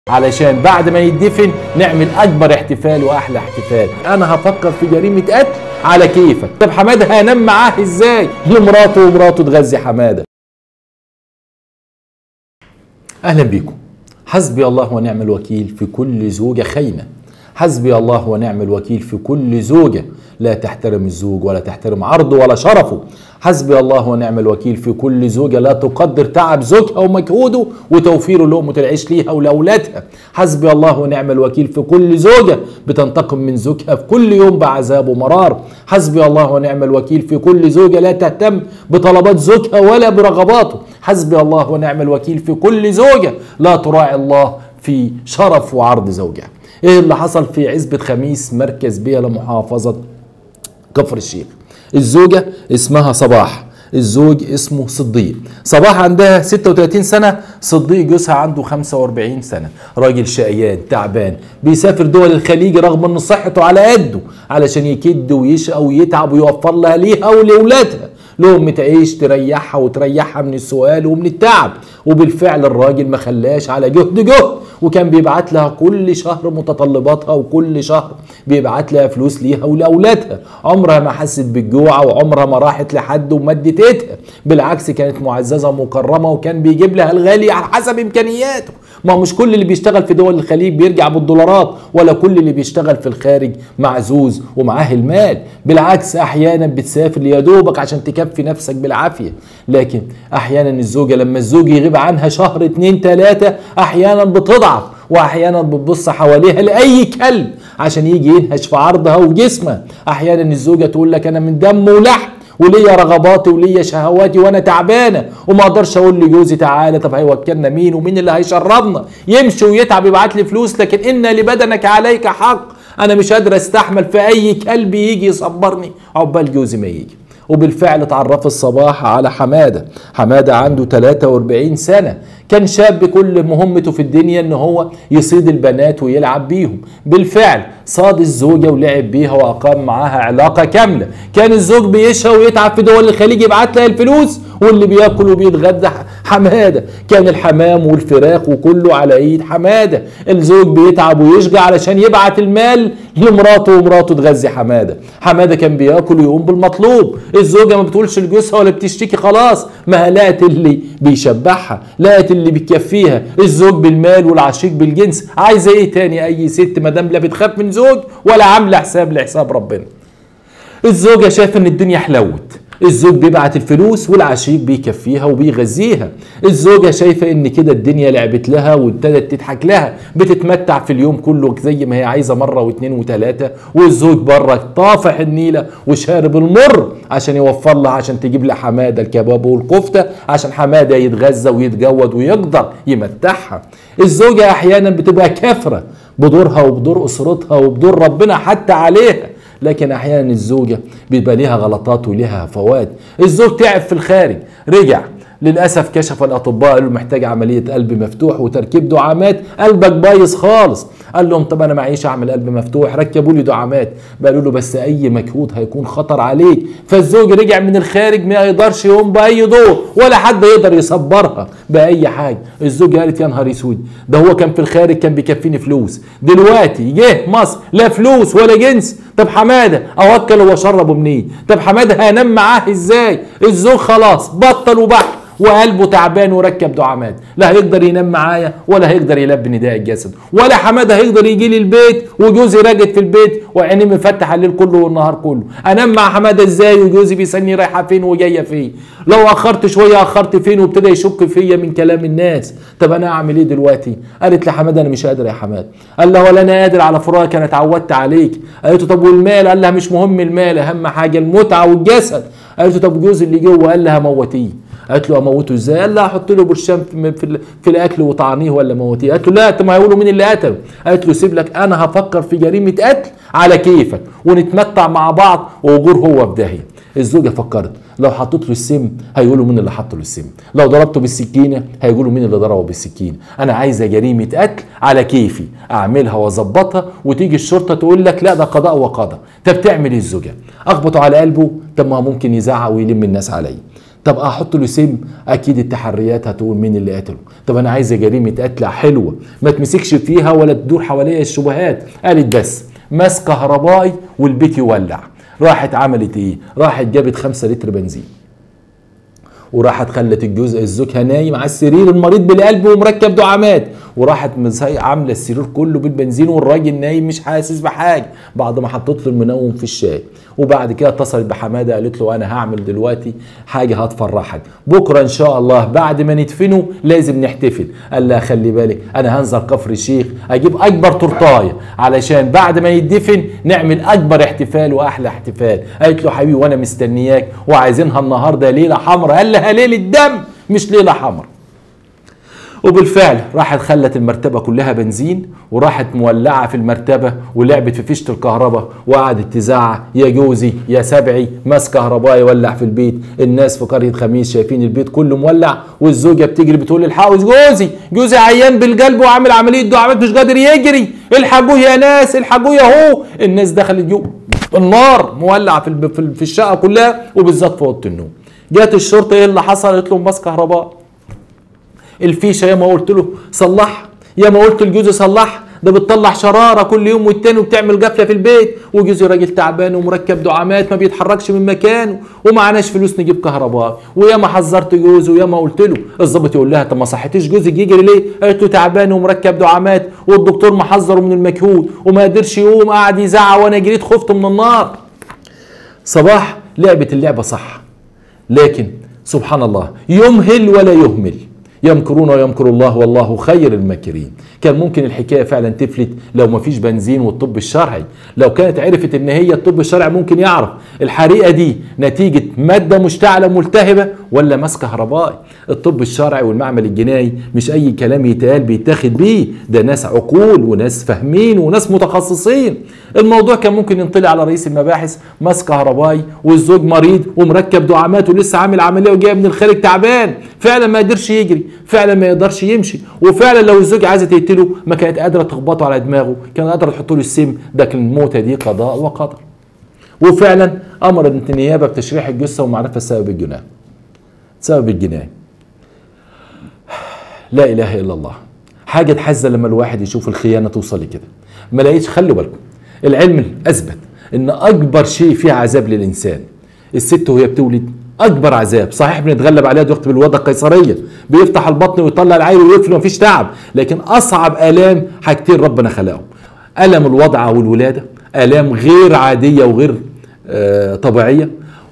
علشان بعد ما يدفن نعمل اكبر احتفال واحلى احتفال انا هفكر في جريمه قتل على كيفك طب حماده هينام معاه ازاي لمراته ومراته تغذي حماده اهلا بيكم حسبي الله ونعم الوكيل في كل زوجه خاينه حسبي الله ونعم الوكيل في كل زوجه لا تحترم الزوج ولا تحترم عرضه ولا شرفه حسبي الله ونعم الوكيل في كل زوجه لا تقدر تعب زوجها ومجهوده وتوفير لقمه العيش ليها ولاولادها حسبي الله ونعم الوكيل في كل زوجه بتنتقم من زوجها في كل يوم بعذاب ومرار حسبي الله ونعم الوكيل في كل زوجه لا تهتم بطلبات زوجها ولا برغباته حسبي الله ونعم الوكيل في كل زوجه لا تراعي الله في شرف وعرض زوجها ايه اللي حصل في عزبة خميس مركز بيها لمحافظة كفر الشيخ الزوجة اسمها صباح الزوج اسمه صديق صباح عندها 36 سنة صديق جوزها عنده 45 سنة راجل شقيان تعبان بيسافر دول الخليج رغم ان صحته على قده علشان يكد ويشقى ويتعب ويوفر لها ليها ولأولادها لقمة عيش تريحها وتريحها من السؤال ومن التعب وبالفعل الراجل ما خلاش على جهد جهد وكان بيبعت لها كل شهر متطلباتها وكل شهر بيبعت لها فلوس ليها ولاولادها عمرها ما حست بالجوع وعمرها ما راحت لحد ومدت ايدها بالعكس كانت معززه ومكرمه وكان بيجيب لها الغالي على حسب امكانياته ما مش كل اللي بيشتغل في دول الخليج بيرجع بالدولارات ولا كل اللي بيشتغل في الخارج معزوز ومعاه المال بالعكس احيانا بتسافر يا دوبك عشان تكفي نفسك بالعافيه لكن احيانا الزوجه لما الزوج يغيب عنها شهر اتنين تلاته احيانا بتضعف واحيانا بتبص حواليها لاي كلب عشان يجي ينهش في عرضها وجسمها احيانا الزوجه تقول لك انا من دم ولحم وليا رغباتي وليا شهواتي وانا تعبانه وما اقدرش اقول لجوزي تعالى طب هيوكلنا مين ومين اللي هيشربنا يمشي ويتعب يبعت لي فلوس لكن ان لبدنك عليك حق انا مش قادر استحمل في اي كلب يجي يصبرني عقبال جوزي ما يجي وبالفعل اتعرف الصباح على حماده حماده عنده 43 سنه كان شاب كل مهمته في الدنيا ان هو يصيد البنات ويلعب بيهم بالفعل صاد الزوجه ولعب بيها واقام معاها علاقه كامله كان الزوج بيشهى ويتعب في دول الخليج يبعت لها الفلوس واللي بياكل وبيتغدى حماده كان الحمام والفراخ وكله على ايد حماده الزوج بيتعب ويشجع علشان يبعت المال لمراته ومراته تغذي حماده حماده كان بياكل ويقوم بالمطلوب الزوجه ما بتقولش لجوزها ولا بتشتكي خلاص ما لقت اللي بيشبعها لقت اللي بيكفيها الزوج بالمال والعشيق بالجنس عايزه ايه تاني اي ست ما دام لا بتخاف من زوج ولا عامله حساب لحساب ربنا الزوجه شايفه ان الدنيا حلوت الزوج بيبعت الفلوس والعشيق بيكفيها وبيغذيها الزوجة شايفة ان كده الدنيا لعبت لها وابتدت تضحك لها بتتمتع في اليوم كله زي ما هي عايزة مرة واثنين وثلاثة والزوج بره طافح النيلة وشارب المر عشان يوفر لها عشان تجيب لها حمادة الكباب والكفتة عشان حمادة يتغذى ويتجود ويقدر يمتعها الزوجة احيانا بتبقى كافرة بدورها وبدور اسرتها وبدور ربنا حتى عليها لكن احيانا الزوجه بيبقى ليها غلطات وليها هفوات الزوج تعب في الخارج رجع للاسف كشف الاطباء قالوا محتاج عمليه قلب مفتوح وتركيب دعامات قلبك بايظ خالص قال لهم طب انا معيش اعمل قلب مفتوح ركبوا لي دعامات قالوا له بس اي مجهود هيكون خطر عليك فالزوج رجع من الخارج ما يقدرش يقوم باي دور ولا حد يقدر يصبرها باي حاجه الزوج قالت يا نهار اسود ده هو كان في الخارج كان بيكفيني فلوس دلوقتي جه مصر لا فلوس ولا جنس طب حماده اوكله واشربه منين طب حماده هنام معاه ازاي الزوج خلاص بطل وبحث وقلبه تعبان وركب دعامات لا هيقدر ينام معايا ولا هيقدر يلبي نداء الجسد ولا حماده هيقدر يجي لي البيت وجوزي راجد في البيت وعينيه مفتحه الليل كله والنهار كله انام مع حماده ازاي وجوزي بيسالني رايحه فين وجايه فين لو اخرت شويه اخرت فين وابتدى يشك فيا من كلام الناس طب انا اعمل ايه دلوقتي قالت لحماده انا مش قادر يا حماد قال لها ولا انا قادر على فراقك انا اتعودت عليك قالت له طب والمال قال لها مش مهم المال اهم حاجه المتعه والجسد قالت له طب جوزي اللي جوه قال لها موتيه قالت له اموته ازاي؟ قال لها احط له برشام في, في, في الاكل وطعنيه ولا موتيه؟ قالت له لا طب ما هيقولوا مين اللي قتله؟ قالت له سيب لك انا هفكر في جريمه قتل على كيفك ونتمتع مع بعض واجور هو في داهيه. الزوجه فكرت لو حطيت له السم هيقولوا مين اللي حط له السم لو ضربته بالسكينه هيقولوا مين اللي ضربه بالسكينه انا عايزه جريمه قتل على كيفي اعملها واظبطها وتيجي الشرطه تقول لك لا ده قضاء وقضاء طب تعمل ايه الزوجه اخبطه على قلبه طب ما ممكن يزعق ويلم الناس عليا طب احط له سم اكيد التحريات هتقول مين اللي قتله طب انا عايزه جريمه قتل حلوه ما تمسكش فيها ولا تدور حواليها الشبهات قالت بس ماس كهربائي والبيت يولع راحت عملت ايه راحت جابت خمسة لتر بنزين وراحت خلت الجزء الزوجها نايم على السرير المريض بالقلب ومركب دعامات وراحت مزي- عامله السرير كله بالبنزين والراجل نايم مش حاسس بحاجه بعد ما حطت له المنوم في الشاي وبعد كده اتصلت بحماده قالت له انا هعمل دلوقتي حاجه هتفرحك بكره ان شاء الله بعد ما ندفنه لازم نحتفل قال لها خلي بالك انا هنزل كفر الشيخ اجيب اكبر تورتايه علشان بعد ما يدفن نعمل اكبر احتفال واحلى احتفال قالت له حبيبي وانا مستنياك وعايزينها النهارده ليله حمراء قال لها ليله دم مش ليله حمراء وبالفعل راحت خلت المرتبة كلها بنزين وراحت مولعة في المرتبة ولعبت في فيشة الكهرباء وقعدت تزعق يا جوزي يا سبعي ماس كهرباء يولع في البيت الناس في قرية خميس شايفين البيت كله مولع والزوجة بتجري بتقول الحقوا جوزي جوزي عيان بالقلب وعامل عملية دعامات مش قادر يجري الحقوه يا ناس الحقوه يا هو الناس دخلت جو النار مولع في الب- في ال- في الشقة كلها وبالذات في أوضة النوم جت الشرطة ايه اللي حصل قالت لهم ماس كهرباء الفيشه يا ما قلت له صلحها يا ما قلت لجوزي صلحها ده بتطلع شراره كل يوم والتاني وبتعمل قفله في البيت وجوزي راجل تعبان ومركب دعامات ما بيتحركش من مكانه ومعناش فلوس نجيب كهرباء ويا ما حذرت جوزي ويا ما قلت له الظابط يقول لها طب ما صحتيش جوزك يجري ليه؟ قالت له تعبان ومركب دعامات والدكتور محذره من المجهود وما قدرش يقوم قعد يزعق وانا جريت خفت من النار صباح لعبت اللعبه صح لكن سبحان الله يمهل ولا يهمل يمكرون ويمكر الله والله خير الماكرين كان ممكن الحكايه فعلا تفلت لو ما فيش بنزين والطب الشرعي لو كانت عرفت ان هي الطب الشرعي ممكن يعرف الحريقه دي نتيجه ماده مشتعله ملتهبه ولا ماس كهربائي الطب الشرعي والمعمل الجنائي مش اي كلام يتقال بيتاخد بيه ده ناس عقول وناس فاهمين وناس متخصصين الموضوع كان ممكن ينطلع على رئيس المباحث ماس كهربائي والزوج مريض ومركب دعامات ولسه عامل عمليه وجاي من الخارج تعبان فعلا ما يقدرش يجري فعلا ما يقدرش يمشي وفعلا لو الزوج عايزه تقتله ما كانت قادره تخبطه على دماغه كانت قادره تحط له السم لكن الموتة دي قضاء وقدر وفعلا امرت النيابه بتشريح الجثه ومعرفه سبب الجناه سبب الجناه لا اله الا الله حاجه تحزن لما الواحد يشوف الخيانه توصل لكده ما لقيتش خلوا بالكم العلم اثبت ان اكبر شيء فيه عذاب للانسان الست وهي بتولد اكبر عذاب صحيح بنتغلب عليها دلوقتي بالوضع القيصريه بيفتح البطن ويطلع العيل ويقفل مفيش تعب لكن اصعب الام حاجتين ربنا خلقهم الم الوضع والولاده الام غير عاديه وغير آه طبيعيه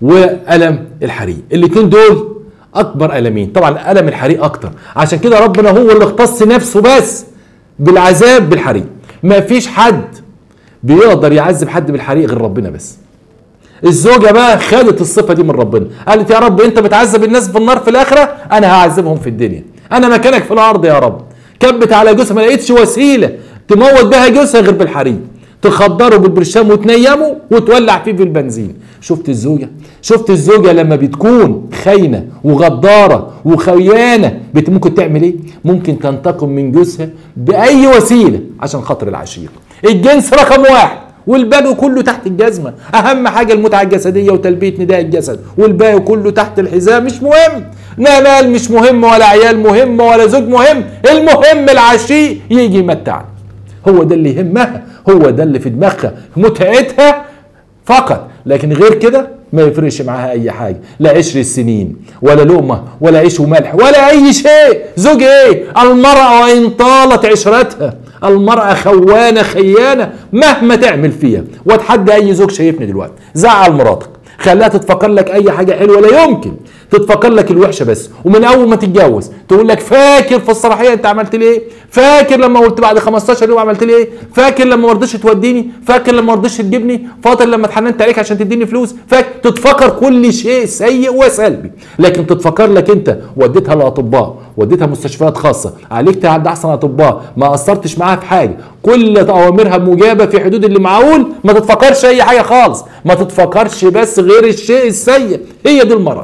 والم الحريق الاثنين دول اكبر المين طبعا الم الحريق اكتر عشان كده ربنا هو اللي اختص نفسه بس بالعذاب بالحريق ما فيش حد بيقدر يعذب حد بالحريق غير ربنا بس الزوجة بقى خدت الصفة دي من ربنا قالت يا رب انت بتعذب الناس في النار في الاخرة انا هعذبهم في الدنيا انا مكانك في الارض يا رب كبت على جوزها ما لقيتش وسيلة تموت بها جوزها غير بالحريق تخدره بالبرشام وتنيمه وتولع فيه في البنزين شفت الزوجة شفت الزوجة لما بتكون خاينة وغدارة وخيانة بت ممكن تعمل ايه ممكن تنتقم من جوزها بأي وسيلة عشان خاطر العشيق الجنس رقم واحد والباقي كله تحت الجزمة أهم حاجة المتعة الجسدية وتلبية نداء الجسد والباقي كله تحت الحزام مش مهم لا مال مش مهم ولا عيال مهم ولا زوج مهم المهم العشيق يجي يمتعني هو ده اللي يهمها هو ده اللي في دماغها متعتها فقط لكن غير كده ما يفرقش معاها اي حاجه لا عشر السنين ولا لقمه ولا عيش وملح ولا اي شيء زوج ايه المراه وان طالت عشرتها المرأة خوانة خيانة مهما تعمل فيها واتحدى أي زوج شايفني دلوقتي زعل مراتك خليها تتفكر لك أي حاجة حلوة لا يمكن تتفكر لك الوحشة بس ومن أول ما تتجوز تقول لك فاكر في الصلاحية أنت عملت لي إيه فاكر لما قلت بعد 15 يوم عملت لي إيه فاكر لما ما رضيتش توديني فاكر لما ما رضيتش تجيبني فاكر لما اتحننت عليك عشان تديني فلوس فاكر تتفكر كل شيء سيء وسلبي لكن تتفكر لك أنت وديتها لأطباء وديتها مستشفيات خاصة عالجت عند أحسن أطباء ما قصرتش معاها في حاجة كل أوامرها مجابة في حدود اللي معقول ما تتفكرش أي حاجة خالص ما تتفكرش بس غير الشيء السيء هي دي المرض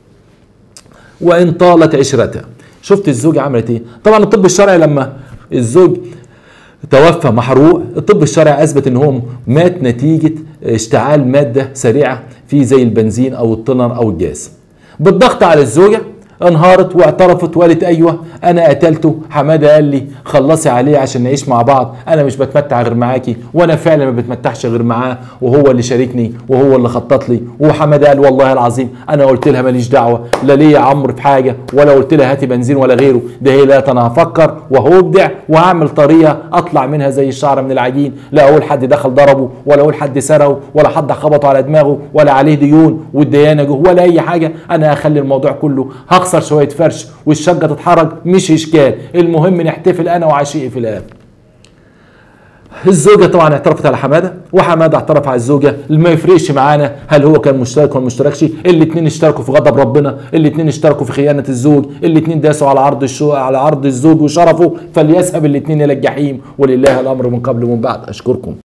وإن طالت عشرتها شفت الزوجة عملت إيه طبعا الطب الشرعي لما الزوج توفى محروق الطب الشرعي اثبت ان هو مات نتيجه اشتعال ماده سريعه في زي البنزين او الطنر او الجاز بالضغط على الزوجه انهارت واعترفت وقالت ايوه انا قتلته حماده قال لي خلصي عليه عشان نعيش مع بعض انا مش بتمتع غير معاكي وانا فعلا ما بتمتعش غير معاه وهو اللي شاركني وهو اللي خطط لي وحماده قال والله العظيم انا قلت لها ماليش دعوه لا ليا عمرو في حاجه ولا قلت لها هاتي بنزين ولا غيره ده هي لا انا هفكر وهبدع وهعمل طريقه اطلع منها زي الشعره من العجين لا اقول حد دخل ضربه ولا اقول حد سرقه ولا حد خبطه على دماغه ولا عليه ديون والديانه جوه ولا اي حاجه انا هخلي الموضوع كله هخسر شويه فرش والشقه تتحرك مش اشكال المهم نحتفل انا وعشيقي في الاب الزوجة طبعا اعترفت على حمادة وحمادة اعترف على الزوجة ما يفرقش معانا هل هو كان مشترك ولا مشتركش الاتنين اشتركوا في غضب ربنا الاتنين اشتركوا في خيانة الزوج الاتنين داسوا على عرض الشو على عرض الزوج وشرفه فليذهب الاتنين الى الجحيم ولله الامر من قبل ومن بعد اشكركم